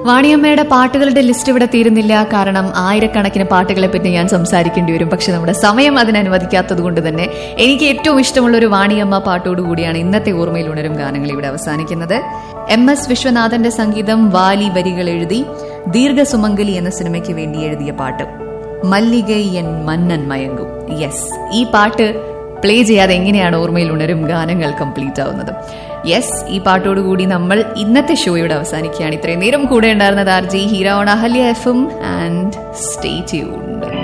വാണിയമ്മയുടെ പാട്ടുകളുടെ ലിസ്റ്റ് ഇവിടെ തീരുന്നില്ല കാരണം ആയിരക്കണക്കിന് പാട്ടുകളെ പറ്റി ഞാൻ സംസാരിക്കേണ്ടി വരും പക്ഷെ നമ്മുടെ സമയം അതിന് അനുവദിക്കാത്തത് കൊണ്ട് തന്നെ എനിക്ക് ഏറ്റവും ഇഷ്ടമുള്ള ഒരു വാണിയമ്മ പാട്ടോട് കൂടിയാണ് ഇന്നത്തെ ഓർമ്മയിൽ ഉണരും ഗാനങ്ങൾ ഇവിടെ അവസാനിക്കുന്നത് എം എസ് വിശ്വനാഥന്റെ സംഗീതം വാലി വരികൾ എഴുതി ദീർഘസുമംഗലി എന്ന സിനിമയ്ക്ക് വേണ്ടി എഴുതിയ പാട്ട് മല്ലികൈ എൻ മന്നൻ മയങ്കും യെസ് ഈ പാട്ട് പ്ലേ ചെയ്യാതെ എങ്ങനെയാണ് ഓർമ്മയിൽ ഉണരും ഗാനങ്ങൾ കംപ്ലീറ്റ് ആവുന്നത് യെസ് ഈ പാട്ടോടുകൂടി നമ്മൾ ഇന്നത്തെ ഷോയുടെ അവസാനിക്കുകയാണ് ഇത്രയും നേരം കൂടെ ഉണ്ടായിരുന്നത് ആർ ജി ഹീറോൺ Ahalya F M and stay tuned